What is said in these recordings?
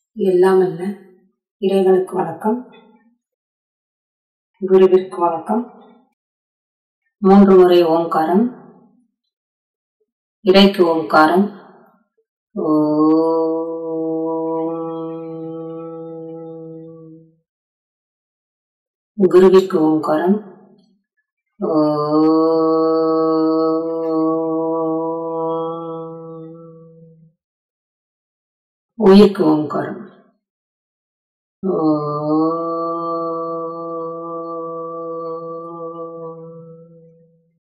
எல்லாம் அல்ல இறைவனுக்கு வணக்கம் குருவிற்கு வணக்கம் மூன்று முறை ஓங்காரம் இறைக்கு ஓங்காரம் ஓம். குருவிற்கு ஓங்காரம் ஓம். உயிர்க்கு ஓங்காரம் ஓம்.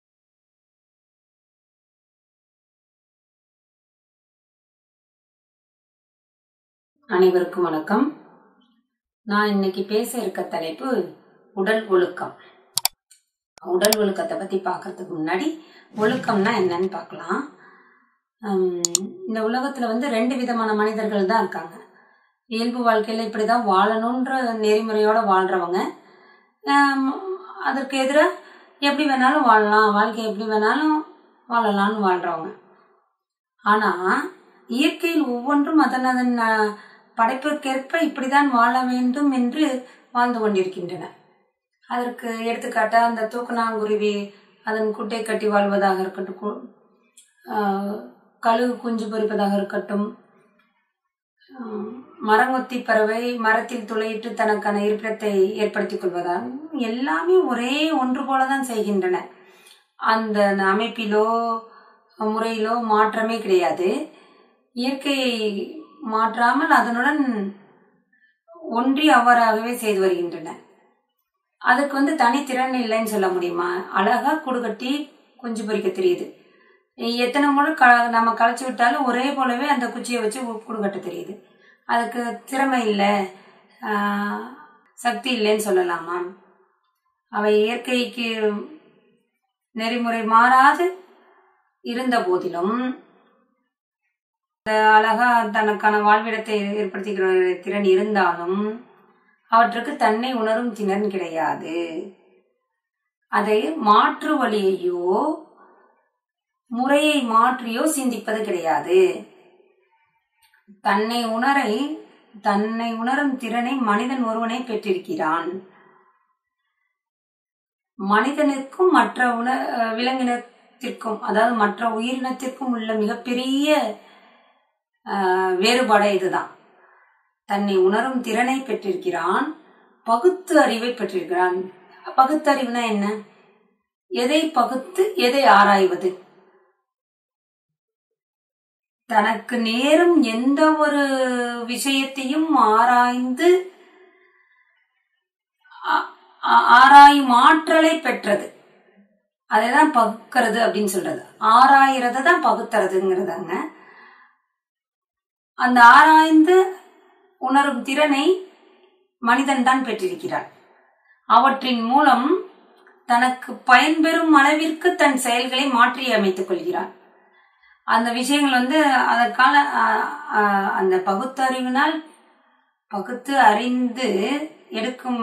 அனைவருக்கும் வணக்கம் நான் இன்னைக்கு பேச இருக்க தலைப்பு உடல் ஒழுக்கம் உடல் ஒழுக்கத்தை பத்தி பார்க்கறதுக்கு முன்னாடி ஒழுக்கம்னா என்னன்னு பார்க்கலாம் ஹம், இந்த உலகத்துல வந்து ரெண்டு விதமான மனிதர்கள் தான் இருக்காங்க இயல்பு வாழ்க்கையில இப்படிதான் வாழணுன்ற நெறிமுறையோட வாழ்றவங்க ஹம், அதற்கு எதிராக எப்படி வேணாலும் வாழலாம் வாழ்க்கை எப்படி வேணாலும் வாழலாம்னு வாழ்றவங்க ஆனா இயற்கையில் ஒவ்வொன்றும் அதன் அதன் அஹ், படைப்பிற்கேற்ப இப்படிதான் வாழ வேண்டும் என்று வாழ்ந்து கொண்டிருக்கின்றன அதற்கு எடுத்துக்காட்டா அந்த தூக்கணாங்குருவி அதன் குட்டை கட்டி வாழ்வதாக இருக்கட்டும் கு- ஆஹ், கழுகு குஞ்சு பொறிப்பதாக இருக்கட்டும் ஆஹ், மரங்கொத்தி பறவை மரத்தில் துளையிட்டு தனக்கான இருப்பிடத்தை ஏற்படுத்திக் கொள்வதாக எல்லாமே ஒரே ஒன்று போலதான் செய்கின்றன அந்த அமைப்பிலோ முறையிலோ மாற்றமே கிடையாது இயற்கையை மாற்றாமல் அதனுடன் ஒன்றி அவ்வாறாகவே செய்து வருகின்றன அதுக்கு வந்து தனித்திறன் இல்லைன்னு சொல்ல முடியுமா அழகா கூடு கட்டி குஞ்சு பொறிக்க தெரியுது எத்தனை முறை க நம்ம களைச்சி விட்டாலும் ஒரே போலவே அந்த குச்சியை வச்சு உ- கூடு கட்ட தெரியுது அதுக்கு திறமை இல்லை ஆஹ், சக்தி இல்லைன்னு சொல்லலாமா அவை இயற்கைக்கு நெறிமுறை மாறாது இருந்த போதிலும் அந்த அழகா தனக்கான வாழ்விடத்தை ஏற்படுத்திக்கிற திறன் இருந்தாலும் அவற்றுக்கு தன்னை உணரும் திறன் கிடையாது அதை மாற்று வழியையோ முறையை மாற்றியோ சிந்திப்பது கிடையாது தன்னை உணரை தன்னை உணரும் திறனை மனிதன் ஒருவனே பெற்றிருக்கிறான் மனிதனுக்கும் மற்ற உண அஹ் விலங்கினத்திற்கும் அதாவது மற்ற உயிரினத்திற்கும் உள்ள மிகப்பெரிய ஆஹ், வேறுபாடே இதுதான் தன்னை உணரும் திறனை பெற்றிருக்கிறான் பகுத்து அறிவை பெற்றிருக்கிறான் பகுத்தறிவுனா என்ன எதை பகுத்து எதை ஆராய்வது தனக்கு நேரும் எந்த ஒரு விஷயத்தையும் ஆராய்ந்து ஆ- ஆ- ஆராயும் ஆற்றலை பெற்றது அதைதான் பகுக்கிறது அப்படின்னு சொல்றது ஆராயிறத தான் பகுத்துறதுங்கிறதாங்க அந்த ஆராய்ந்து உணரும் திறனை மனிதன் தான் பெற்றிருக்கிறான் அவற்றின் மூலம் தனக்கு பயன்பெறும் அளவிற்கு தன் செயல்களை மாற்றி அமைத்துக் கொள்கிறான் அந்த விஷயங்கள் வந்து அதற்கான அஹ், அஹ், அந்த பகுத்தறிவினால் பகுத்து அறிந்து எடுக்கும்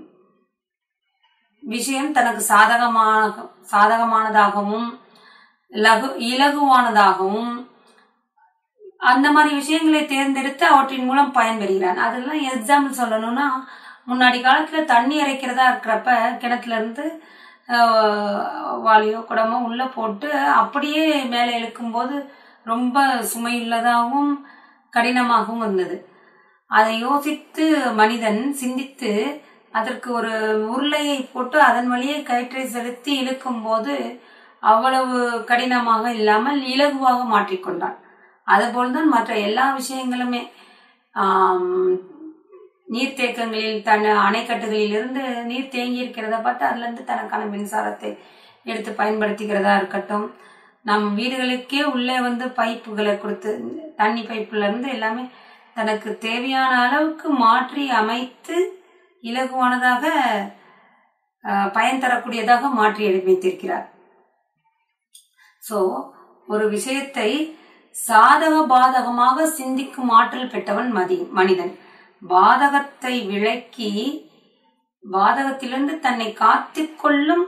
விஷயம் தனக்கு சாதகமாக சாதகமானதாகவும் லகு இலகுவானதாகவும் அந்த மாதிரி விஷயங்களை தேர்ந்தெடுத்து அவற்றின் மூலம் பயன்பெறுகிறான் அதெல்லாம் எக்ஸாம்பிள் சொல்லணும்னா முன்னாடி காலத்துல தண்ணி இறைக்கிறதா இருக்கிறப்ப கிணத்துல இருந்து ஆஹ், வாளியோ குடமோ உள்ள போட்டு அப்படியே மேலே இழுக்கும்போது ரொம்ப சுமையுள்ளதாகவும் கடினமாகவும் இருந்தது அதை யோசித்து மனிதன் சிந்தித்து அதற்கு ஒரு உருளையை போட்டு அதன் வழியே கயிற்றை செலுத்தி இழுக்கும் போது அவ்வளவு கடினமாக இல்லாமல் இலகுவாக மாற்றிக்கொண்டான் அதுபோல்தான் மற்ற எல்லா விஷயங்களுமே ஆம், நீர்த்தேக்கங்களில் தன் அணைக்கட்டுகளில் இருந்து நீர் தேங்கி இருக்கிறத பார்த்து அதுல இருந்து தனக்கான மின்சாரத்தை எடுத்து பயன்படுத்திக்கிறதா இருக்கட்டும் நம் வீடுகளுக்கே உள்ளே வந்து பைப்புகளை கொடுத்து தண்ணி பைப்புல இருந்து எல்லாமே தனக்கு தேவையான அளவுக்கு மாற்றி அமைத்து இலகுவானதாக அஹ், பயன் தரக்கூடியதாக மாற்றி அமைத்திருக்கிறார் சோ ஒரு விஷயத்தை சாதக பாதகமாக சிந்திக்கும் ஆற்றல் பெற்றவன் மதி மனிதன் பாதகத்தை விளக்கி பாதகத்திலிருந்து தன்னை காத்துக் கொள்ளும்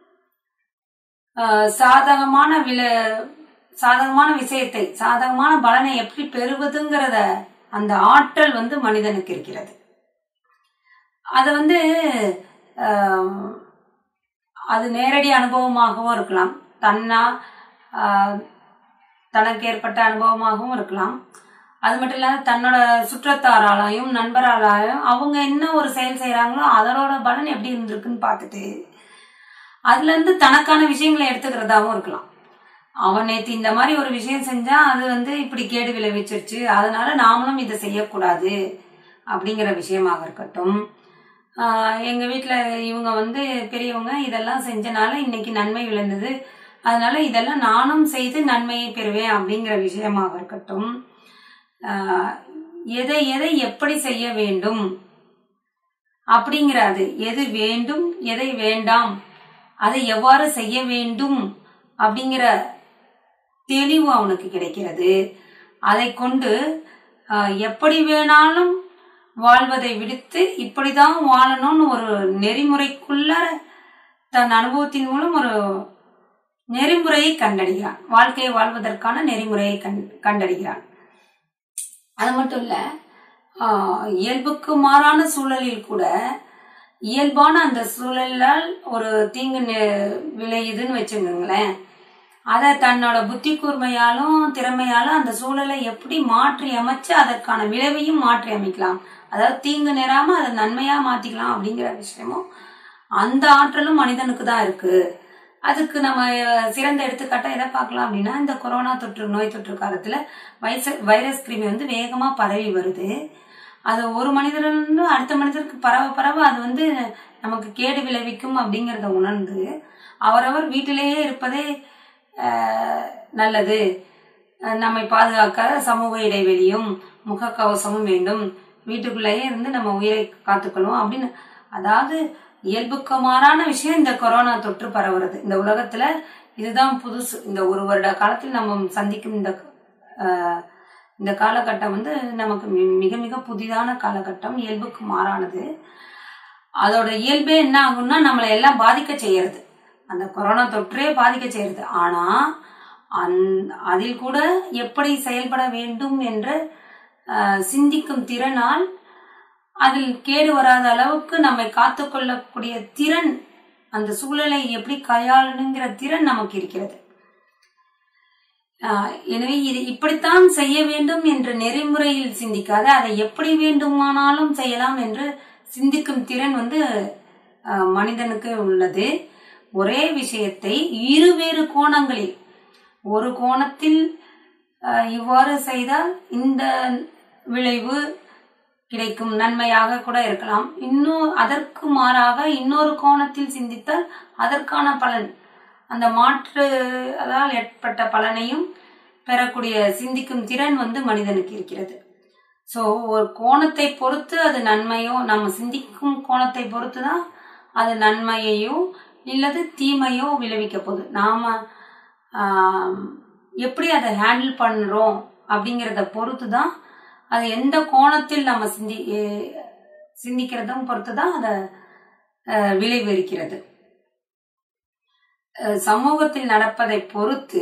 ஆஹ், சாதகமான வில சாதகமான விஷயத்தை சாதகமான பலனை எப்படி பெறுவதுங்கிறத அந்த ஆற்றல் வந்து மனிதனுக்கு இருக்கிறது அது வந்து ஆஹ், அது நேரடி அனுபவமாகவும் இருக்கலாம் தன்னா ஆஹ், தனக்கு ஏற்பட்ட அனுபவமாகவும் இருக்கலாம் அது மட்டும் இல்லாத தன்னோட சுற்றத்தாராலையும் நண்பராலையும் அவங்க என்ன ஒரு செயல் செய்யறாங்களோ அதனோட பலன் எப்படி இருந்திருக்குன்னு பார்த்துட்டு அதுல இருந்து தனக்கான விஷயங்களை எடுத்துக்கிறதாவும் இருக்கலாம் அவன் நேத்து இந்த மாதிரி ஒரு விஷயம் செஞ்சா அது வந்து இப்படி கேடு விளைவிச்சிருச்சு அதனால நாமளும் இதை செய்யக்கூடாது அப்படிங்கிற விஷயமாக இருக்கட்டும் ஆஹ் எங்க வீட்ல இவங்க வந்து பெரியவங்க இதெல்லாம் செஞ்சனால இன்னைக்கு நன்மை விளைந்தது அதனால இதெல்லாம் நானும் செய்து நன்மையை பெறுவேன் அப்படிங்கிற விஷயமாக இருக்கட்டும் ஆஹ் எதை எதை எப்படி செய்ய வேண்டும் அப்படிங்கிறது எது வேண்டும் எதை வேண்டாம் அதை எவ்வாறு செய்ய வேண்டும் அப்படிங்கிற தெளிவு அவனுக்கு கிடைக்கிறது அதை கொண்டு ஆஹ், எப்படி வேணாலும் வாழ்வதை விடுத்து இப்படிதான் வாழணும்னு ஒரு நெறிமுறைக்குள்ள தன் அனுபவத்தின் மூலம் ஒரு நெறிமுறையை கண்டறிகிறான் வாழ்க்கையை வாழ்வதற்கான நெறிமுறையை கண் கண்டறிகிறான் அது மட்டும் இல்ல ஆஹ், இயல்புக்கு மாறான சூழலில் கூட இயல்பான அந்த சூழலால் ஒரு தீங்கு நெ- விளையுதுன்னு வச்சுக்கோங்களேன் அதை தன்னோட புத்தி கூர்மையாலும் திறமையாலும் அந்த சூழலை எப்படி மாற்றி அமைச்சு அதற்கான விளைவையும் மாற்றி அமைக்கலாம் அதாவது தீங்கு நேராம அதை நன்மையா மாத்திக்கலாம் அப்படிங்கிற விஷயமும் அந்த ஆற்றலும் மனிதனுக்கு தான் இருக்கு அதுக்கு நம்ம அஹ், சிறந்த எடுத்துக்காட்டா எதை பார்க்கலாம் அப்படின்னா இந்த கொரோனா தொற்று நோய் தொற்று காலத்துல வைரஸ் வைரஸ் கிருமி வந்து வேகமா பரவி வருது அது ஒரு மனிதரிலிருந்து அடுத்த மனிதருக்கு பரவ பரவ அது வந்து நமக்கு கேடு விளைவிக்கும் அப்படிங்கறத உணர்ந்து அவரவர் வீட்டிலேயே இருப்பதே அஹ், நல்லது அஹ், நம்மை பாதுகாக்க சமூக இடைவெளியும் முகக்கவசமும் வேண்டும் வீட்டுக்குள்ளேயே இருந்து நம்ம உயிரை காத்துக்கணும் அப்படின்னு அதாவது இயல்புக்கு மாறான விஷயம் இந்த கொரோனா தொற்று பரவுறது இந்த உலகத்துல இதுதான் புதுசு இந்த ஒரு வருட காலத்தில் நம்ம சந்திக்கும் இந்த அஹ், இந்த காலகட்டம் வந்து நமக்கு மி- மிக மிக புதிதான காலகட்டம் இயல்புக்கு மாறானது அதோட இயல்பே என்ன ஆகும்னா நம்மளை எல்லாம் பாதிக்க செய்யறது அந்த கொரோனா தொற்றே பாதிக்க செய்யறது ஆனா அந் அதில் கூட எப்படி செயல்பட வேண்டும் என்று அஹ், சிந்திக்கும் திறனால் அதில் கேடு வராத அளவுக்கு நம்மை காத்துக்கொள்ளக்கூடிய திறன் அந்த சூழலை எப்படி கையாளணுங்கிற திறன் நமக்கு இருக்கிறது ஆஹ் எனவே இது இப்படித்தான் செய்ய வேண்டும் என்ற நெறிமுறையில் சிந்திக்காத அதை எப்படி வேண்டுமானாலும் செய்யலாம் என்று சிந்திக்கும் திறன் வந்து ஆஹ் மனிதனுக்கு உள்ளது ஒரே விஷயத்தை இருவேறு கோணங்களில் ஒரு கோணத்தில் ஆஹ் இவ்வாறு செய்தால் இந்த விளைவு கிடைக்கும் நன்மையாக கூட இருக்கலாம் இன்னும் அதற்கு மாறாக இன்னொரு கோணத்தில் சிந்தித்தால் அதற்கான பலன் அந்த மாற்று அதால் ஏற்பட்ட பலனையும் பெறக்கூடிய சிந்திக்கும் திறன் வந்து மனிதனுக்கு இருக்கிறது சோ ஒரு கோணத்தை பொறுத்து அது நன்மையோ நம்ம சிந்திக்கும் கோணத்தை பொறுத்து தான் அது நன்மையையோ இல்லது தீமையோ விளைவிக்க போகுது நாம ஆம், எப்படி அதை ஹேண்டில் பண்றோம் அப்படிங்கறத பொறுத்து தான் அது எந்த கோணத்தில் நம்ம சிந்தி எ- சிந்திக்கிறதும் பொறுத்து தான் அதை அஹ், விளைவு இருக்கிறது அஹ், சமூகத்தில் நடப்பதை பொறுத்து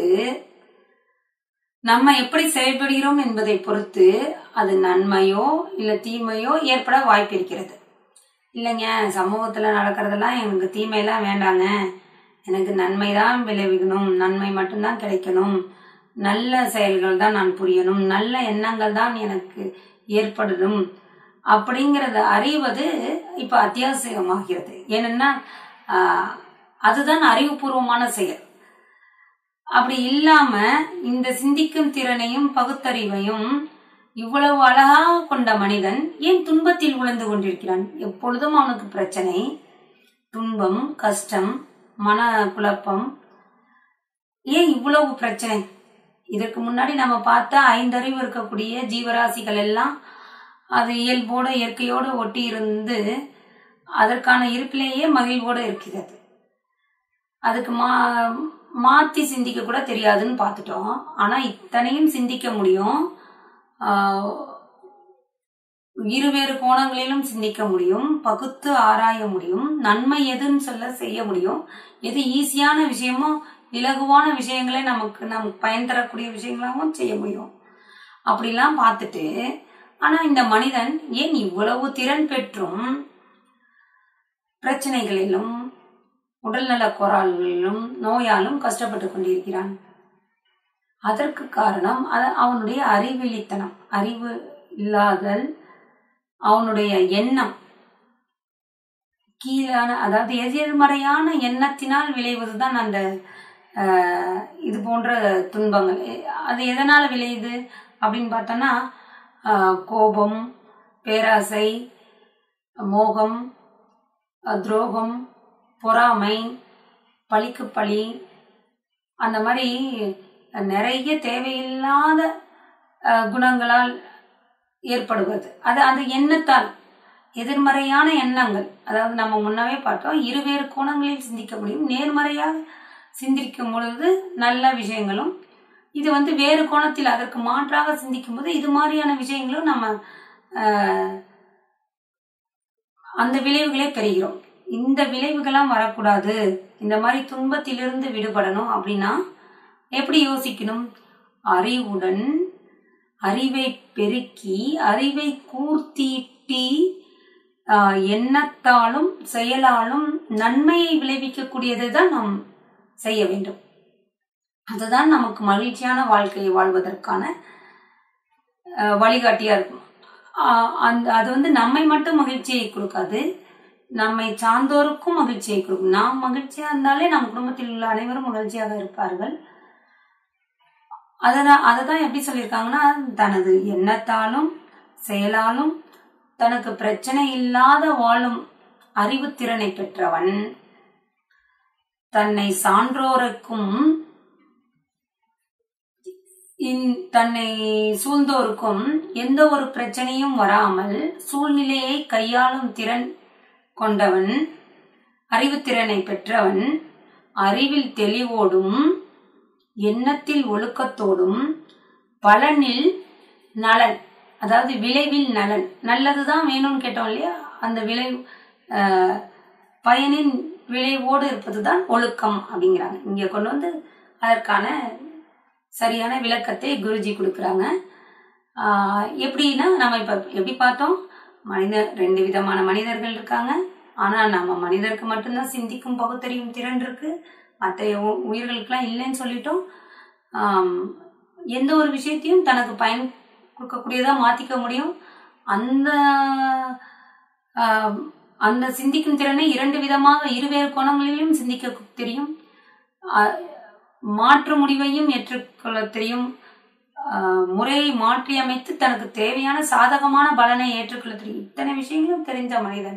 நம்ம எப்படி செயல்படுகிறோம் என்பதை பொறுத்து அது நன்மையோ இல்ல தீமையோ ஏற்பட வாய்ப்பு இருக்கிறது இல்லைங்க சமூகத்துல நடக்கிறதெல்லாம் எனக்கு தீமையெல்லாம் வேண்டாங்க எனக்கு நன்மை தான் விளைவிக்கணும் நன்மை மட்டும்தான் கிடைக்கணும் நல்ல செயல்கள் தான் நான் புரியணும் நல்ல எண்ணங்கள் தான் எனக்கு ஏற்படணும் அப்படிங்கறத அறிவது இப்ப அத்தியாவசியமாகிறது ஏனென்னா ஆஹ், அதுதான் அறிவுபூர்வமான செயல் அப்படி இல்லாம இந்த சிந்திக்கும் திறனையும் பகுத்தறிவையும் இவ்வளவு அழகா கொண்ட மனிதன் ஏன் துன்பத்தில் உழந்து கொண்டிருக்கிறான் எப்பொழுதும் அவனுக்கு பிரச்சனை துன்பம் கஷ்டம் மன குழப்பம் ஏன் இவ்வளவு பிரச்சனை இதற்கு முன்னாடி நம்ம பார்த்த ஐந்தறிவு இருக்கக்கூடிய ஜீவராசிகள் எல்லாம் அது இயல்போட இயற்கையோடு ஒட்டி இருந்து அதற்கான இருப்பிலேயே மகிழ்வோடு இருக்கிறது அதுக்கு மா மாத்தி சிந்திக்க கூட தெரியாதுன்னு பார்த்துட்டோம் ஆனா இத்தனையும் சிந்திக்க முடியும் ஆஹ் இருவேறு கோணங்களிலும் சிந்திக்க முடியும் பகுத்து ஆராய முடியும் நன்மை எதுன்னு சொல்ல செய்ய முடியும் எது ஈஸியான விஷயமோ இலகுவான விஷயங்களை நமக்கு நமக்கு பயன் தரக்கூடிய விஷயங்களாகவும் செய்ய முடியும் அப்படிலாம் பார்த்துட்டு ஆனா இந்த மனிதன் ஏன் இவ்வளவு திறன் பெற்றும் பிரச்சனைகளிலும் உடல்நல குறால்களிலும் நோயாலும் கஷ்டப்பட்டு கொண்டிருக்கிறான் அதற்கு காரணம் அது அவனுடைய அறிவிலித்தனம் அறிவு இல்லாதல் அவனுடைய எண்ணம் கீழான அதாவது எதிர்மறையான எண்ணத்தினால் விளைவதுதான் அந்த ஆஹ், இது போன்ற துன்பங்கள் அது எதனால விளையுது அப்படின்னு பார்த்தோன்னா ஆஹ், கோபம் பேராசை மோகம் அஹ், துரோகம் பொறாமை பழிக்கு பழி அந்த மாதிரி நிறைய தேவையில்லாத அஹ், குணங்களால் ஏற்படுவது அது அந்த எண்ணத்தால் எதிர்மறையான எண்ணங்கள் அதாவது நம்ம முன்னவே பார்த்தோம் இருவேறு கோணங்களில் சிந்திக்க முடியும் நேர்மறையாக சிந்திக்கும் பொழுது நல்ல விஷயங்களும் இது வந்து வேறு கோணத்தில் அதற்கு மாற்றாக சிந்திக்கும் போது இது மாதிரியான விஷயங்களும் நம்ம ஆஹ், அந்த விளைவுகளை பெறுகிறோம் இந்த விளைவுகள்லாம் வரக்கூடாது இந்த மாதிரி துன்பத்திலிருந்து விடுபடணும் அப்படின்னா எப்படி யோசிக்கணும் அறிவுடன் அறிவை பெருக்கி அறிவை கூர்த்தீட்டி ஆஹ், எண்ணத்தாலும் செயலாலும் நன்மையை விளைவிக்கக்கூடியதை தான் நாம் செய்ய வேண்டும் அதுதான் நமக்கு மகிழ்ச்சியான வாழ்க்கையை வாழ்வதற்கான ஆஹ், வழிகாட்டியா இருக்கும் ஆஹ், அந்த அது வந்து நம்மை மட்டும் மகிழ்ச்சியை கொடுக்காது நம்மை சார்ந்தோருக்கும் மகிழ்ச்சியை கொடுக்கும் நாம் மகிழ்ச்சியா இருந்தாலே நம் குடும்பத்தில் உள்ள அனைவரும் மகிழ்ச்சியாக இருப்பார்கள் அதனால் அதை தான் எப்படி சொல்லியிருக்காங்கன்னா தனது எண்ணத்தாலும் செயலாலும் தனக்கு பிரச்சனை இல்லாத வாழும் அறிவுத்திறனை பெற்றவன் தன்னை சான்றோருக்கும் இன்- தன்னை சூழ்ந்தோருக்கும் எந்த ஒரு பிரச்சனையும் வராமல் சூழ்நிலையை கையாளும் திறன் கொண்டவன் அறிவுத்திறனை பெற்றவன் அறிவில் தெளிவோடும் எண்ணத்தில் ஒழுக்கத்தோடும் பலனில் நலன் அதாவது விளைவில் நலன் நல்லதுதான் வேணும்னு கேட்டோம் இல்லையா அந்த விளை ஆஹ், பயனின் விளைவோடு இருப்பதுதான் ஒழுக்கம் அப்படிங்கிறாங்க இங்க கொண்டு வந்து அதற்கான சரியான விளக்கத்தை குருஜி கொடுக்குறாங்க ஆஹ், எப்படின்னா நம்ம இப்ப எப்படி பார்த்தோம் மனிதர் ரெண்டு விதமான மனிதர்கள் இருக்காங்க ஆனா நம்ம மனிதருக்கு மட்டும்தான் சிந்திக்கும் பகுத்தறியும் திறன் இருக்கு மற்ற உயிர்களுக்கெல்லாம் இல்லைன்னு சொல்லிட்டோம் ஆம், எந்த ஒரு விஷயத்தையும் தனக்கு பயன் கொடுக்கக்கூடியதா மாத்திக்க முடியும் அந்த ஆம், அந்த சிந்திக்கும் திறனை இரண்டு விதமாக இருவேறு கோணங்களிலும் சிந்திக்க தெரியும் ஆ, மாற்று முடிவையும் ஏற்றுக்கொள்ள தெரியும் ஆ, முறையை மாற்றி அமைத்து தனக்கு தேவையான சாதகமான பலனை ஏற்றுக்கொள்ள தெரியும் இத்தனை விஷயங்களும் தெரிந்த மனிதன்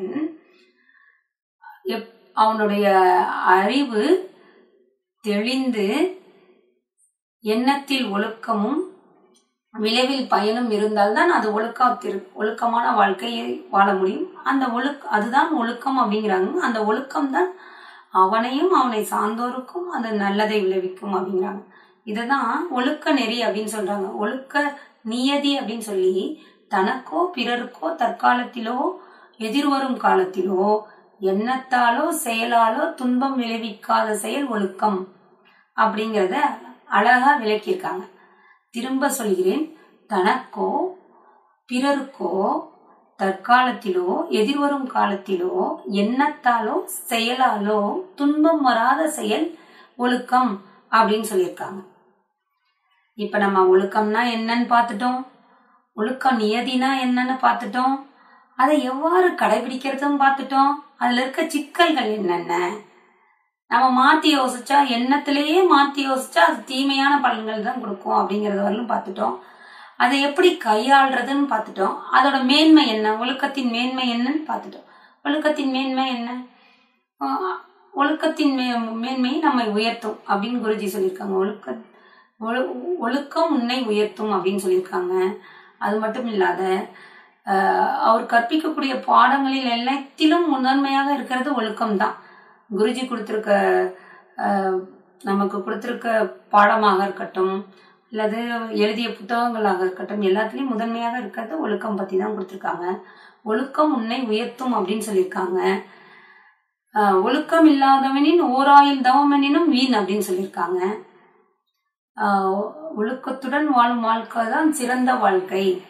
எப் அவனுடைய அறிவு தெளிந்து எண்ணத்தில் ஒழுக்கமும் விளைவில் பயனும் இருந்தால்தான் அது ஒழுக்கத்திற்கு ஒழுக்கமான வாழ்க்கையை வாழ முடியும் அந்த ஒழுக்க அதுதான் ஒழுக்கம் அப்படிங்கிறாங்க அந்த ஒழுக்கம் தான் அவனையும் அவனை சார்ந்தோருக்கும் அது நல்லதை விளைவிக்கும் அப்படிங்கிறாங்க இததான் ஒழுக்க நெறி அப்படின்னு சொல்றாங்க ஒழுக்க நியதி அப்படின்னு சொல்லி தனக்கோ பிறருக்கோ தற்காலத்திலோ எதிர்வரும் காலத்திலோ எண்ணத்தாலோ செயலாலோ துன்பம் விளைவிக்காத செயல் ஒழுக்கம் அப்படிங்கிறத அழகா விளக்கியிருக்காங்க திரும்ப சொல்கிறேன் தனக்கோ பிறருக்கோ தற்காலத்திலோ எதிர்வரும் காலத்திலோ எண்ணத்தாலோ செயலாலோ துன்பம் வராத செயல் ஒழுக்கம் அப்படின்னு சொல்லியிருக்காங்க இப்ப நம்ம ஒழுக்கம்னா என்னன்னு பார்த்துட்டோம் ஒழுக்கம் நியதினா என்னன்னு பார்த்துட்டோம் அதை எவ்வாறு கடைபிடிக்கிறதும் பார்த்துட்டோம் அதுல இருக்க சிக்கல்கள் என்னென்ன நம்ம மாத்தி யோசிச்சா எண்ணத்திலேயே மாத்தி யோசிச்சா அது தீமையான பலன்கள் தான் கொடுக்கும் அப்படிங்கறது வரலும் பார்த்துட்டோம் அதை எப்படி கையாள்றதுன்னு பார்த்துட்டோம் அதோட மேன்மை என்ன ஒழுக்கத்தின் மேன்மை என்னன்னு பார்த்துட்டோம் ஒழுக்கத்தின் மேன்மை என்ன ஆஹ் ஒழுக்கத்தின் மே மேன்மையை நம்மை உயர்த்தும் அப்படின்னு குருஜி சொல்லியிருக்காங்க ஒழுக்க ஒழு- ஒழுக்கம் உன்னை உயர்த்தும் அப்படின்னு சொல்லியிருக்காங்க அது மட்டும் இல்லாத ஆஹ் அவர் கற்பிக்கக்கூடிய பாடங்களில் எல்லாத்திலும் முதன்மையாக இருக்கிறது ஒழுக்கம் தான் குருஜி கொடுத்துருக்க ஆஹ், நமக்கு கொடுத்துருக்க பாடமாக இருக்கட்டும் அல்லது எழுதிய புத்தகங்களாக இருக்கட்டும் எல்லாத்துலேயும் முதன்மையாக இருக்கிறது ஒழுக்கம் பற்றி தான் கொடுத்துருக்காங்க ஒழுக்கம் உன்னை உயர்த்தும் அப்படின்னு சொல்லியிருக்காங்க ஆஹ், ஒழுக்கம் இல்லாதவனின் ஓராயில் தவமெனினும் வீண் அப்படின்னு சொல்லியிருக்காங்க ஆஹ், ஒழுக்கத்துடன் வாழும் வாழ்க்கை தான் சிறந்த வாழ்க்கை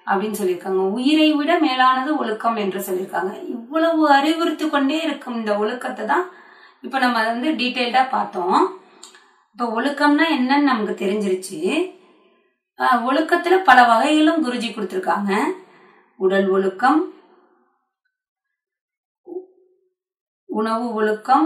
அப்படின்னு சொல்லியிருக்காங்க உயிரை விட மேலானது ஒழுக்கம் என்று சொல்லியிருக்காங்க இவ்வளவு அறிவுறுத்தி கொண்டே இருக்கும் இந்த ஒழுக்கத்தை தான் இப்ப நம்ம அதை வந்து டீட்டெயில்டா பார்த்தோம் இப்ப ஒழுக்கம்னா என்னன்னு நமக்கு தெரிஞ்சிருச்சு ஆஹ் ஒழுக்கத்துல பல வகைகளும் குருஜி கொடுத்திருக்காங்க உடல் ஒழுக்கம் உணவு ஒழுக்கம்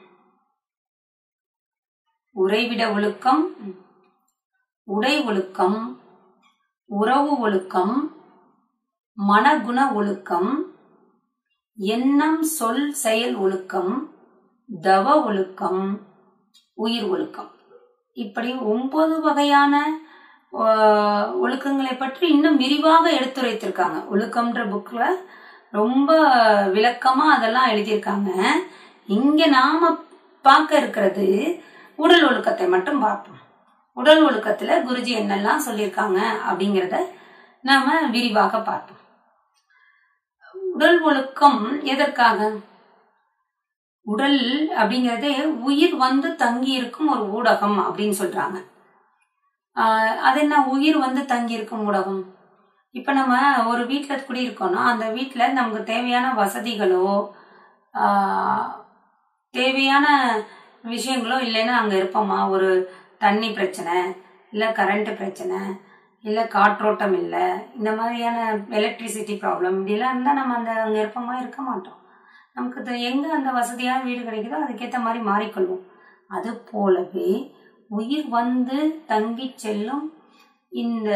உறைவிட ஒழுக்கம் உடை ஒழுக்கம் உறவு ஒழுக்கம் மனகுண ஒழுக்கம் எண்ணம் சொல் செயல் ஒழுக்கம் தவ ஒழுக்கம் உயிர் ஒழுக்கம் இப்படி ஒன்பது வகையான ஆஹ், ஒழுக்கங்களை பற்றி இன்னும் விரிவாக எடுத்துரைத்திருக்காங்க ஒழுக்கம்ன்ற புக்ல ரொம்ப விளக்கமா அதெல்லாம் எழுதியிருக்காங்க இங்க நாம பார்க்க இருக்கிறது உடல் ஒழுக்கத்தை மட்டும் பார்ப்போம் உடல் ஒழுக்கத்துல குருஜி என்னெல்லாம் சொல்லியிருக்காங்க அப்படிங்கிறத நாம விரிவாக பார்ப்போம் உடல் ஒழுக்கம் எதற்காக உடல் அப்படிங்கறதே உயிர் வந்து தங்கி இருக்கும் ஒரு ஊடகம் அப்படின்னு சொல்றாங்க ஆஹ் அது என்ன உயிர் வந்து தங்கி இருக்கும் ஊடகம் இப்ப நம்ம ஒரு வீட்டுல குடியிருக்கோம்னா அந்த வீட்டுல நமக்கு தேவையான வசதிகளோ ஆஹ் தேவையான விஷயங்களோ இல்லைன்னா அங்க இருப்போமா ஒரு தண்ணி பிரச்சனை இல்ல கரண்ட் பிரச்சனை இல்ல காற்றோட்டம் இல்ல இந்த மாதிரியான எலக்ட்ரிசிட்டி ப்ராப்ளம் இப்படிலாம் இருந்தா நம்ம அந்த அங்க இருப்போமா இருக்க மாட்டோம் நமக்கு தெ- எங்க அந்த வசதியான வீடு கிடைக்குதோ அதுக்கேற்ற மாதிரி மாறிக்கொள்வோம் அது போலவே உயிர் வந்து தங்கி செல்லும் இந்த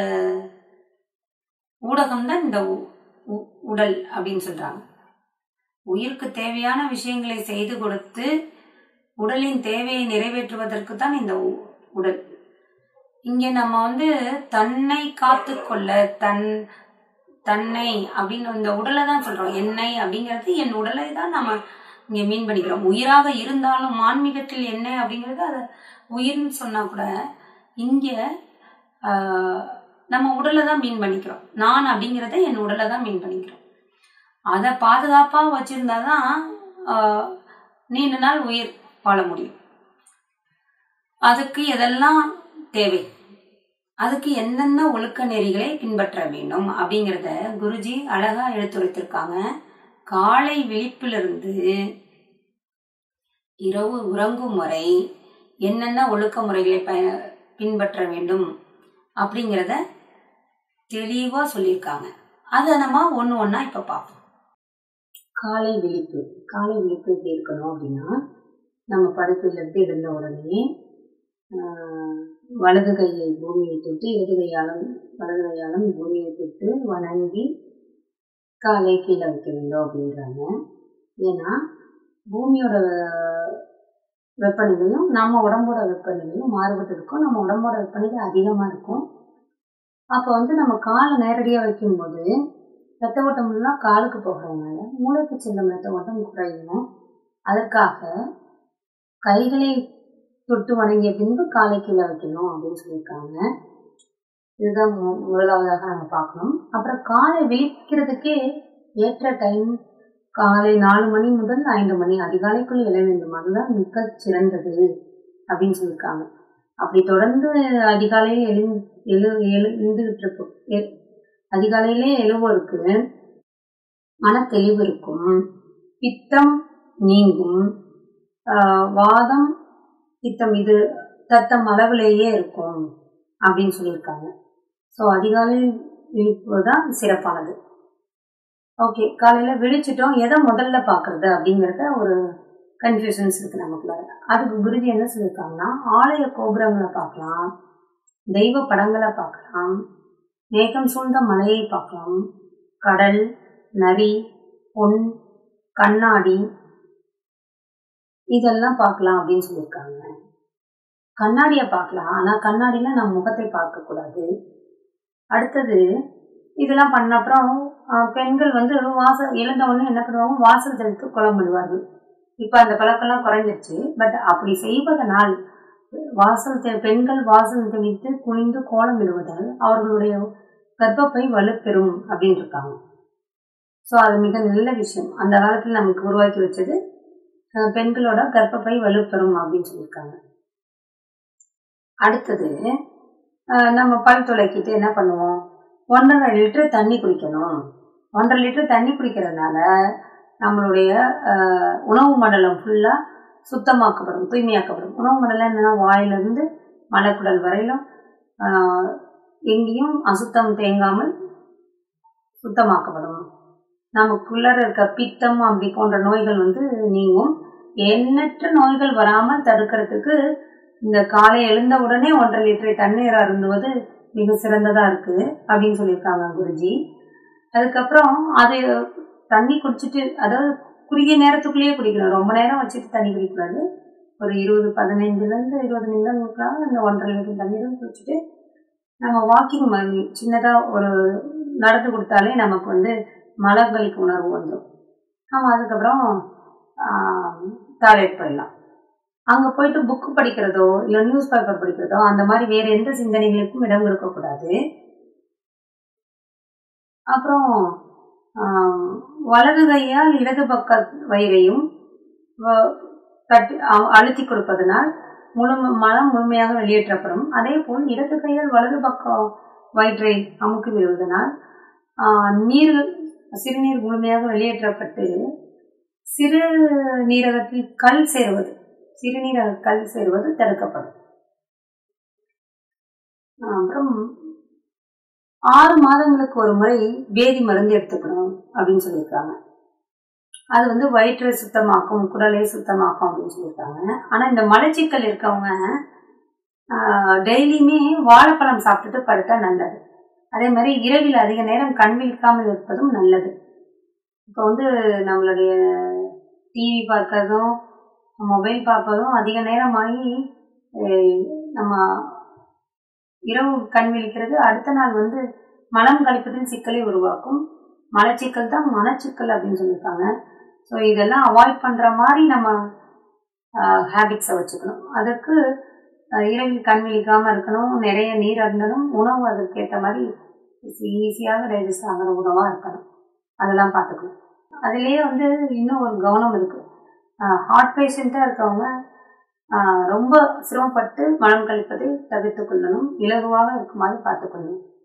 ஊடகம் தான் இந்த உ- உ- உடல் அப்படின்னு சொல்றாங்க உயிருக்கு தேவையான விஷயங்களை செய்து கொடுத்து உடலின் தேவையை நிறைவேற்றுவதற்கு தான் இந்த உ- உடல் இங்க நம்ம வந்து தன்னை காத்துக்கொள்ள தன் தன்னை அப்படின்னு இந்த உடலை தான் சொல்றோம் என்னை அப்படிங்கிறது என் உடலை தான் நம்ம இங்க மீன் பண்ணிக்கிறோம் உயிராக இருந்தாலும் ஆன்மீகத்தில் என்ன அப்படிங்கிறது அது உயிர்னு சொன்னா கூட இங்க ஆஹ், நம்ம உடலை தான் மீன் பண்ணிக்கிறோம் நான் அப்படிங்கிறத என் உடலை தான் மீன் பண்ணிக்கிறோம் அதை பாதுகாப்பா வச்சிருந்தாதான் ஆஹ், நீண்ட நாள் உயிர் வாழ முடியும் அதுக்கு எதெல்லாம் தேவை அதுக்கு என்னென்ன ஒழுக்க நெறிகளை பின்பற்ற வேண்டும் அப்படிங்கிறத குருஜி அழகா எடுத்துரைத்திருக்காங்க காலை விழிப்பிலிருந்து இரவு உறங்கும் வரை என்னென்ன ஒழுக்க முறைகளை பய பின்பற்ற வேண்டும் அப்படிங்கிறத தெளிவா சொல்லியிருக்காங்க அதை நம்ம ஒன்று ஒன்றா இப்போ பார்ப்போம் காலை விழிப்பு காலை விழிப்பு எப்படி இருக்கணும் அப்படின்னா நம்ம படுக்கையிலிருந்து எழுந்த உடனே ஆஹ், வலது கையை பூமியை தொட்டு இடது கையாலும் வலது கையாலும் பூமியை தொட்டு வணங்கி காலை கீழே வைக்க வேண்டும் அப்படின்றாங்க ஏன்னா பூமியோட வெப்பநிலையும் நம்ம உடம்போட வெப்பநிலையும் மாறுபட்டு இருக்கும் நம்ம உடம்போட வெப்பநிலை அதிகமாக இருக்கும் அப்போ வந்து நம்ம காலை நேரடியாக வைக்கும்போது ரத்த ஓட்டம் எல்லாம் காலுக்கு போகிறதுனால மூளைக்கு செல்லும் ரத்த ஓட்டம் குறையும் அதற்காக கைகளை தொட்டு வணங்கிய பின்பு காலை கீழே வைக்கணும் அப்படின்னு சொல்லியிருக்காங்க இதுதான் மு- முதலாவதாக நம்ம பார்க்கணும் அப்புறம் காலை விழிக்கிறதுக்கே ஏற்ற டைம் காலை நாலு மணி முதல் ஐந்து மணி அதிகாலைக்குள் எழ வேண்டும் அதுதான் மிக சிறந்தது அப்படின்னு சொல்லியிருக்காங்க அப்படி தொடர்ந்து அதிகாலையில் எழு எழு எழுந்துகிட்டு இருக்கும் எ- அதிகாலையிலே எழுவோருக்கு மன தெளிவு இருக்கும் பித்தம் நீங்கும் ஆஹ் வாதம் பித்தம் இது தத்தம் அளவிலேயே இருக்கும் அப்படின்னு சொல்லியிருக்காங்க ஸோ அதிகாலை விழிப்பு தான் சிறப்பானது ஓகே காலையில விழிச்சிட்டோம் எதை முதல்ல பார்க்கறது அப்படிங்கிறத ஒரு கன்ஃபியூஷன்ஸ் இருக்கு நமக்குள்ள அதுக்கு குருஜி என்ன சொல்லியிருக்காங்கன்னா ஆலய கோபுரங்களை பார்க்கலாம் தெய்வ படங்களை பார்க்கலாம் மேகம் சூழ்ந்த மலையை பார்க்கலாம் கடல் நரி பொன் கண்ணாடி இதெல்லாம் பார்க்கலாம் அப்படின்னு சொல்லியிருக்காங்க கண்ணாடியை பார்க்கலாம் ஆனா கண்ணாடியில நம்ம முகத்தை பார்க்க கூடாது அடுத்தது இதெல்லாம் பண்ண அப்புறம் ஆஹ், பெண்கள் வந்து வாசல் எழுந்த உடனே என்ன பண்ணுவாங்க வாசல் தெளித்து குளம் பண்ணுவார்கள் இப்ப அந்த பழக்கம்லாம் குறைஞ்சிருச்சு பட் அப்படி செய்வதனால் வாசல் தெ- பெண்கள் வாசல் தெளித்து குனிந்து கோலம் இடுவதால் அவர்களுடைய கர்ப்பப்பை வலுப்பெறும் அப்படின்னு இருக்காங்க ஸோ அது மிக நல்ல விஷயம் அந்த காலத்தில் நமக்கு உருவாக்கி வச்சது அஹ், பெண்களோட கர்ப்பப்பை வலுப்பெறும் அப்படின்னு சொல்லியிருக்காங்க அடுத்தது அஹ், நம்ம பல் துளைக்கிட்டு என்ன பண்ணுவோம் ஒன்றரை லிட்டர் தண்ணி குடிக்கணும் ஒன்றரை லிட்டர் தண்ணி குடிக்கிறதுனால நம்மளுடைய அஹ், உணவு மண்டலம் ஃபுல்லாக சுத்தமாக்கப்படும் தூய்மையாக்கப்படும் உணவு மண்டலம் என்னன்னா வாயிலிருந்து மலக்குடல் வரையிலும் ஆஹ், எங்கேயும் அசுத்தம் தேங்காமல் சுத்தமாக்கப்படும் நமக்குள்ளார இருக்க பித்தம் அப்படி போன்ற நோய்கள் வந்து நீங்கும் எண்ணற்ற நோய்கள் வராமல் தடுக்கிறதுக்கு இந்த காலை எழுந்த உடனே ஒன்றரை லிட்டர் தண்ணீர் அருந்துவது மிக சிறந்ததா இருக்கு அப்படின்னு சொல்லியிருக்காங்க குருஜி அதுக்கப்புறம் அது தண்ணி குடிச்சிட்டு அதாவது குறுகிய நேரத்துக்குள்ளேயே குடிக்கணும் ரொம்ப நேரம் வச்சுட்டு தண்ணி குடிக்கக்கூடாது ஒரு இருபது பதினைஞ்சுலேருந்து இருபது நிமிடங்களுக்குலாம் இந்த ஒன்றரை லிட்டர் தண்ணீரும் குடிச்சிட்டு நம்ம வாக்கிங் மாதிரி சின்னதாக ஒரு நடந்து கொடுத்தாலே நமக்கு வந்து மலங்களுக்கு உணர்வு வந்துடும் நம்ம அதுக்கப்புறம் டாய்லெட் போயிடலாம் அங்கே போயிட்டு புக்கு படிக்கிறதோ இல்லை நியூஸ் பேப்பர் படிக்கிறதோ அந்த மாதிரி வேற எந்த சிந்தனைகளுக்கும் இடம் இருக்கக்கூடாது அப்புறம் ஆஹ், வலது கையால் இடது பக்க வயிறையும் வ- தட்டி அ- அழுத்தி கொடுப்பதனால் முழு மலம் முழுமையாக வெளியேற்றப்படும் அதே போல் இடது கையால் வலது பக்கம் வயிற்றை அமுக்கி விடுவதனால் ஆஹ், நீர் சிறுநீர் முழுமையாக வெளியேற்றப்பட்டு சிறு நீரகத்தில் கல் சேருவது சிறுநீரக கல் சேருவது தடுக்கப்படும் அப்புறம் ஆறு மாதங்களுக்கு ஒரு முறை வேதி மருந்து எடுத்துக்கணும் அப்படின்னு சொல்லியிருக்காங்க அது வந்து வயிற்றை சுத்தமாக்கும் குடலை சுத்தமாக்கும் அப்படின்னு சொல்லியிருக்காங்க ஆனா இந்த மலச்சிக்கல் இருக்கவங்க டெய்லியுமே வாழைப்பழம் சாப்பிட்டுட்டு படுத்தா நல்லது அதே மாதிரி இரவில் அதிக நேரம் கண் விழிக்காமல் இருப்பதும் நல்லது இப்போ வந்து நம்மளுடைய டிவி பார்க்கறதும் மொபைல் பார்ப்பதும் அதிக நேரமாகி அஹ், நம்ம இரவு கண் விழிக்கிறது அடுத்த நாள் வந்து மலம் கழிப்பதில் சிக்கலை உருவாக்கும் மலச்சிக்கல் தான் மனச்சிக்கல் அப்படின்னு சொல்லியிருக்காங்க ஸோ இதெல்லாம் அவாய்ட் பண்ணுற மாதிரி நம்ம ஹேபிட்ஸை வச்சுக்கணும் அதுக்கு அஹ், இரவில் கண் விழிக்காமல் இருக்கணும் நிறைய நீர் அருந்தணும் உணவு அதுக்கேற்ற மாதிரி ஈஸியாக டைஜஸ்ட் ஆகிற உணவாக இருக்கணும் அதெல்லாம் பார்த்துக்கணும் அதுலேயே வந்து இன்னும் ஒரு கவனம் இருக்குது ஹார்ட் பேஷண்ட்டாக இருக்கவங்க ஆஹ் ரொம்ப சிரமப்பட்டு மலம் கழிப்பதை தவிர்த்து கொள்ளணும் இலகுவாக இருக்குமாறு பார்த்துக்கொள்ளணும்